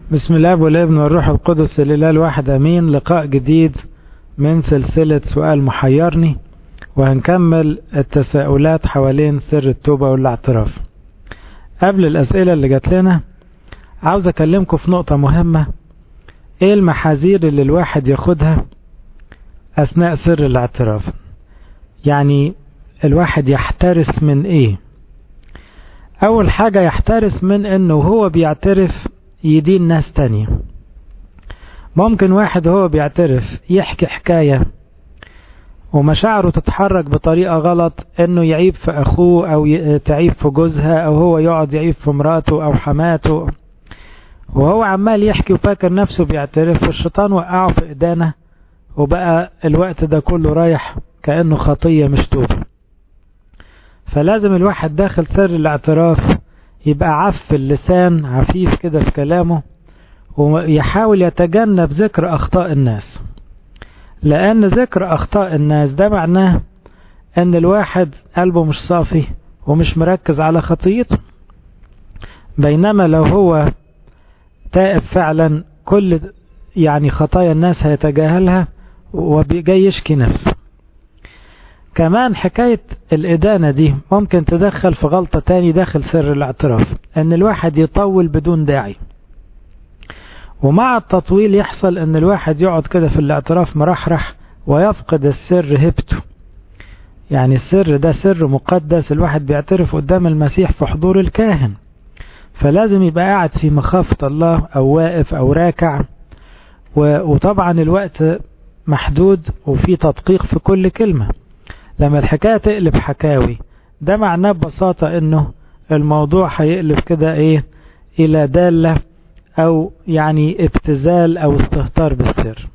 بسم الله والابن والروح القدس الاله الواحد امين لقاء جديد من سلسلة سؤال محيرني وهنكمل التساؤلات حوالين سر التوبة والاعتراف قبل الاسئلة اللي جات لنا عاوز اكلمكم في نقطة مهمة ايه المحاذير اللي الواحد ياخدها اثناء سر الاعتراف يعني الواحد يحترس من ايه اول حاجة يحترس من انه هو بيعترف يدين ناس تانية ممكن واحد هو بيعترف يحكي حكاية ومشاعره تتحرك بطريقة غلط انه يعيب في اخوه او تعيب في جوزها او هو يقعد يعيب في مراته او حماته وهو عمال يحكي وفاكر نفسه بيعترف والشيطان وقعه في ايدانا وبقى الوقت ده كله رايح كأنه خطية مش توبة فلازم الواحد داخل سر الاعتراف يبقى عف اللسان عفيف كده في كلامه ويحاول يتجنب ذكر أخطاء الناس لأن ذكر أخطاء الناس ده معناه أن الواحد قلبه مش صافي ومش مركز على خطيته بينما لو هو تائب فعلا كل يعني خطايا الناس هيتجاهلها وجاي يشكي نفسه كمان حكاية الإدانة دي ممكن تدخل في غلطة تاني داخل سر الاعتراف ان الواحد يطول بدون داعي ومع التطويل يحصل ان الواحد يقعد كده في الاعتراف مرحرح ويفقد السر هبته يعني السر ده سر مقدس الواحد بيعترف قدام المسيح في حضور الكاهن فلازم يبقى قاعد في مخافة الله او واقف او راكع وطبعا الوقت محدود وفي تدقيق في كل كلمة لما الحكاية تقلب حكاوي ده معناه ببساطة انه الموضوع هيقلب كده ايه الى دالة او يعني ابتزال او استهتار بالسر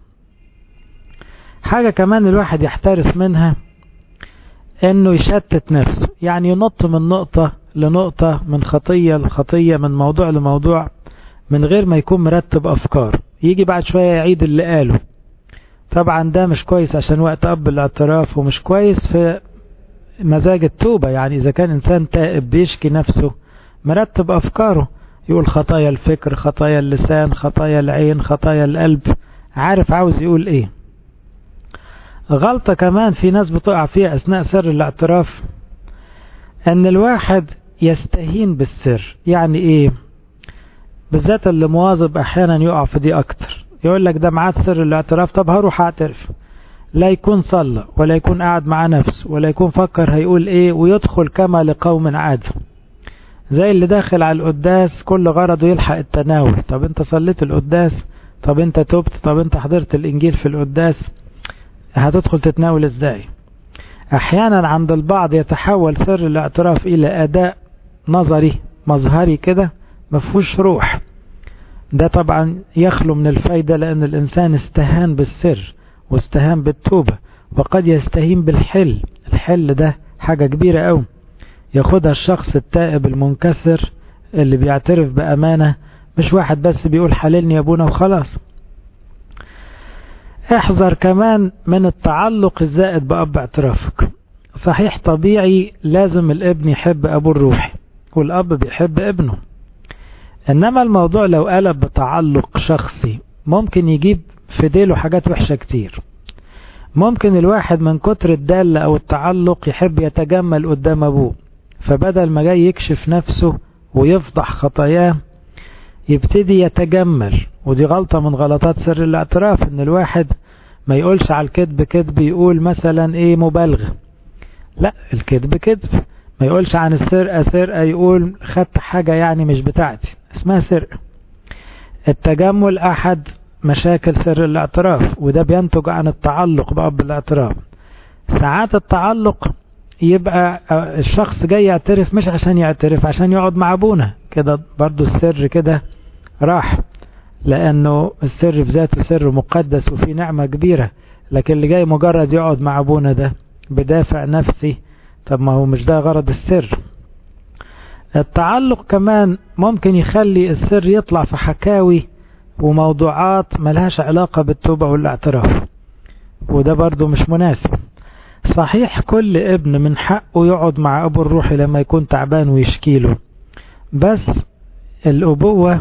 حاجة كمان الواحد يحترس منها انه يشتت نفسه يعني ينط من نقطة لنقطة من خطية لخطية من موضوع لموضوع من غير ما يكون مرتب افكار يجي بعد شوية يعيد اللي قاله طبعا ده مش كويس عشان وقت أب الاعتراف ومش كويس في مزاج التوبة يعني إذا كان إنسان تائب بيشكي نفسه مرتب أفكاره يقول خطايا الفكر خطايا اللسان خطايا العين خطايا القلب عارف عاوز يقول إيه غلطة كمان في ناس بتقع فيها أثناء سر الاعتراف أن الواحد يستهين بالسر يعني إيه بالذات اللي مواظب أحيانا يقع في دي أكتر يقول لك ده معاه سر الاعتراف طب هروح اعترف لا يكون صلى ولا يكون قاعد مع نفسه ولا يكون فكر هيقول ايه ويدخل كما لقوم عاد زي اللي داخل على القداس كل غرضه يلحق التناول طب انت صليت القداس طب انت تبت طب انت حضرت الانجيل في القداس هتدخل تتناول ازاي احيانا عند البعض يتحول سر الاعتراف الى اداء نظري مظهري كده مفهوش روح ده طبعا يخلو من الفايدة لأن الإنسان استهان بالسر واستهان بالتوبة وقد يستهين بالحل الحل ده حاجة كبيرة أوي ياخدها الشخص التائب المنكسر اللي بيعترف بأمانة مش واحد بس بيقول حللني يا ابونا وخلاص احذر كمان من التعلق الزائد بأب اعترافك صحيح طبيعي لازم الابن يحب أبوه الروحي والأب بيحب ابنه انما الموضوع لو قلب بتعلق شخصي ممكن يجيب في ديله حاجات وحشة كتير ممكن الواحد من كتر الدالة او التعلق يحب يتجمل قدام ابوه فبدل ما جاي يكشف نفسه ويفضح خطاياه يبتدي يتجمل ودي غلطة من غلطات سر الاعتراف ان الواحد ما يقولش على الكذب كذب يقول مثلا ايه مبالغة لا الكذب كذب ما يقولش عن السرقة سرقة يقول خدت حاجة يعني مش بتاعتي اسمها سرقة التجمل أحد مشاكل سر الاعتراف وده بينتج عن التعلق بأب الاعتراف ساعات التعلق يبقى الشخص جاي يعترف مش عشان يعترف عشان يقعد مع أبونا كده برضو السر كده راح لأنه السر في ذاته سر مقدس وفي نعمة كبيرة لكن اللي جاي مجرد يقعد مع أبونا ده بدافع نفسي طب ما هو مش ده غرض السر التعلق كمان ممكن يخلي السر يطلع في حكاوي وموضوعات ملهاش علاقة بالتوبة والاعتراف وده برضو مش مناسب صحيح كل ابن من حقه يقعد مع أبو الروحي لما يكون تعبان ويشكيله بس الأبوة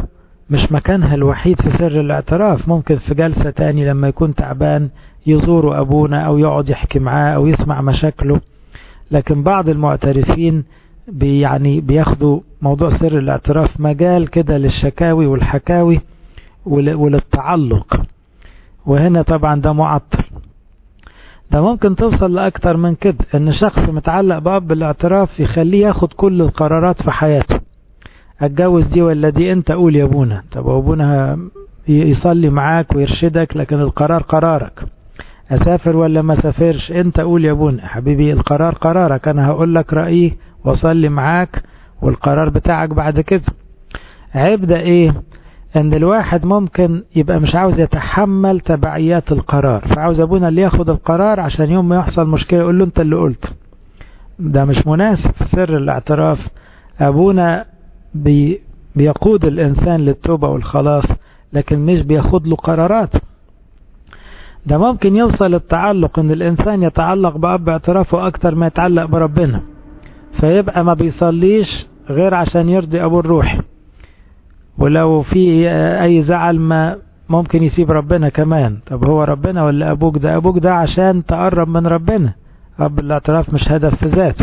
مش مكانها الوحيد في سر الاعتراف ممكن في جلسة تاني لما يكون تعبان يزور أبونا أو يقعد يحكي معاه أو يسمع مشاكله لكن بعض المعترفين بي يعني بياخدوا موضوع سر الاعتراف مجال كده للشكاوي والحكاوي وللتعلق وهنا طبعا ده معطل ده ممكن توصل لأكتر من كده ان شخص متعلق بأب الاعتراف يخليه ياخد كل القرارات في حياته اتجوز دي ولا دي انت قول يا ابونا طب ابونا يصلي معاك ويرشدك لكن القرار قرارك اسافر ولا ما اسافرش انت قول يا ابونا حبيبي القرار قرارك انا هقول لك رأيي واصلي معاك والقرار بتاعك بعد كده عيب ده ايه ان الواحد ممكن يبقى مش عاوز يتحمل تبعيات القرار فعاوز ابونا اللي ياخد القرار عشان يوم ما يحصل مشكلة يقول له انت اللي قلت ده مش مناسب في سر الاعتراف ابونا بي بيقود الانسان للتوبة والخلاص لكن مش بياخد له قرارات ده ممكن يوصل التعلق ان الانسان يتعلق باب اعترافه اكتر ما يتعلق بربنا فيبقى ما بيصليش غير عشان يرضي ابو الروح ولو في اي زعل ما ممكن يسيب ربنا كمان طب هو ربنا ولا ابوك ده ابوك ده عشان تقرب من ربنا اب الاعتراف مش هدف في ذاته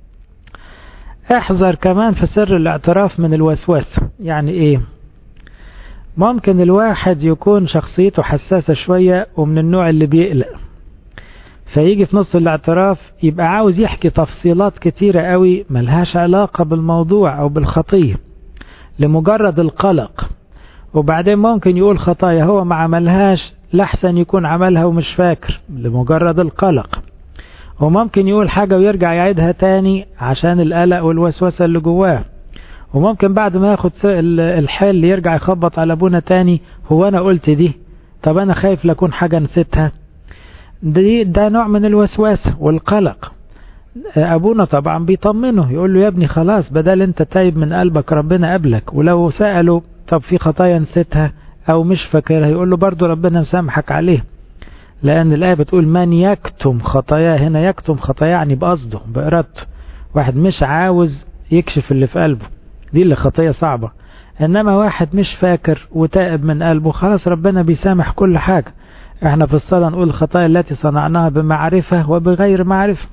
احذر كمان في سر الاعتراف من الوسواس يعني ايه ممكن الواحد يكون شخصيته حساسة شوية ومن النوع اللي بيقلق فيجي في نص الاعتراف يبقى عاوز يحكي تفصيلات كتيرة قوي ملهاش علاقة بالموضوع او بالخطيه لمجرد القلق وبعدين ممكن يقول خطايا هو ما عملهاش لحسن يكون عملها ومش فاكر لمجرد القلق وممكن يقول حاجة ويرجع يعيدها تاني عشان القلق والوسوسة اللي جواه وممكن بعد ما ياخد الحل يرجع يخبط على ابونا تاني هو انا قلت دي طب انا خايف لكون حاجة نسيتها دي ده نوع من الوسواس والقلق ابونا طبعا بيطمنه يقول له يا ابني خلاص بدل انت تايب من قلبك ربنا قبلك ولو سأله طب في خطايا نسيتها او مش فاكرها يقول له برضو ربنا مسامحك عليه لان الايه بتقول من يكتم خطاياه هنا يكتم خطاياه يعني بقصده بارادته واحد مش عاوز يكشف اللي في قلبه دي اللي خطيه صعبه انما واحد مش فاكر وتائب من قلبه خلاص ربنا بيسامح كل حاجه احنا في الصلاه نقول الخطايا التي صنعناها بمعرفه وبغير معرفه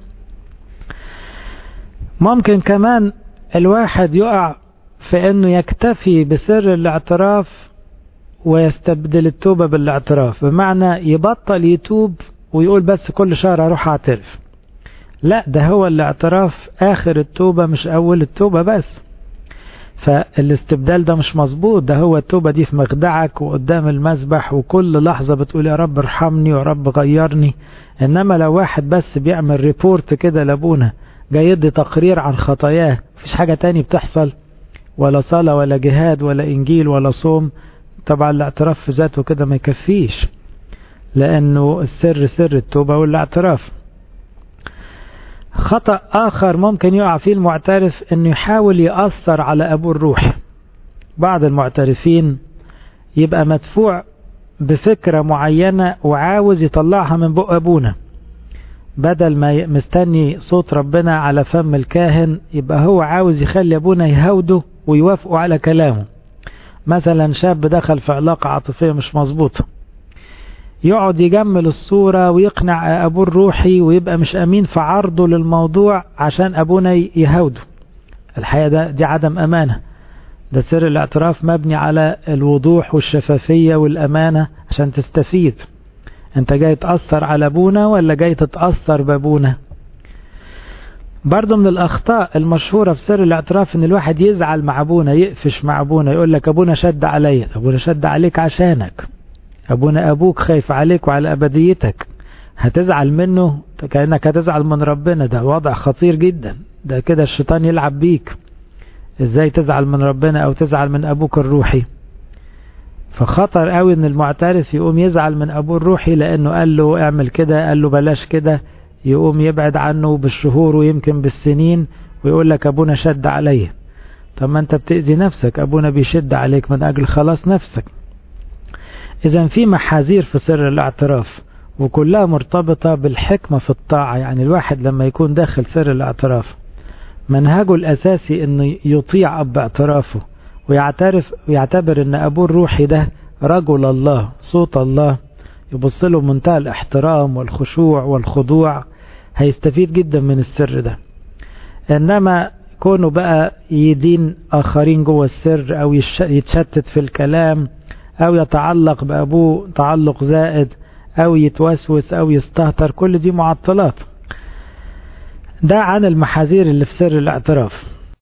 ممكن كمان الواحد يقع في انه يكتفي بسر الاعتراف ويستبدل التوبة بالاعتراف بمعنى يبطل يتوب ويقول بس كل شهر اروح اعترف لا ده هو الاعتراف اخر التوبة مش اول التوبة بس فالاستبدال ده مش مظبوط ده هو التوبة دي في مخدعك وقدام المسبح وكل لحظة بتقول يا رب ارحمني يا رب غيرني انما لو واحد بس بيعمل ريبورت كده لابونا جاي يدي تقرير عن خطاياه مفيش حاجة تاني بتحصل ولا صلاة ولا جهاد ولا إنجيل ولا صوم طبعا الاعتراف في ذاته كده ما يكفيش لأنه السر سر التوبة والاعتراف خطأ آخر ممكن يقع فيه المعترف أنه يحاول يأثر على أبو الروح بعض المعترفين يبقى مدفوع بفكرة معينة وعاوز يطلعها من بق أبونا بدل ما مستني صوت ربنا على فم الكاهن يبقى هو عاوز يخلي ابونا يهوده ويوافقوا على كلامه مثلا شاب دخل في علاقة عاطفية مش مظبوطة يقعد يجمل الصورة ويقنع أبوه الروحي ويبقى مش أمين في عرضه للموضوع عشان أبونا يهوده الحقيقة ده دي عدم أمانة ده سر الاعتراف مبني على الوضوح والشفافية والأمانة عشان تستفيد انت جاي تأثر على ابونا ولا جاي تتأثر بابونا برضه من الأخطاء المشهورة في سر الاعتراف ان الواحد يزعل مع ابونا يقفش مع ابونا يقول لك ابونا شد عليا ابونا شد عليك عشانك ابونا ابوك خايف عليك وعلى ابديتك هتزعل منه كأنك هتزعل من ربنا ده وضع خطير جدا ده كده الشيطان يلعب بيك ازاي تزعل من ربنا او تزعل من ابوك الروحي فخطر قوي ان المعترف يقوم يزعل من ابوه الروحي لانه قال له اعمل كده قال له بلاش كده يقوم يبعد عنه بالشهور ويمكن بالسنين ويقول لك ابونا شد عليا طب ما انت بتأذي نفسك ابونا بيشد عليك من اجل خلاص نفسك اذا في محاذير في سر الاعتراف وكلها مرتبطة بالحكمة في الطاعة يعني الواحد لما يكون داخل سر الاعتراف منهجه الاساسي انه يطيع اب اعترافه ويعترف ويعتبر ان ابوه الروحي ده رجل الله صوت الله يبص له منتهى الاحترام والخشوع والخضوع هيستفيد جدا من السر ده انما كونه بقى يدين اخرين جوه السر او يتشتت في الكلام او يتعلق بابوه تعلق زائد او يتوسوس او يستهتر كل دي معطلات ده عن المحاذير اللي في سر الاعتراف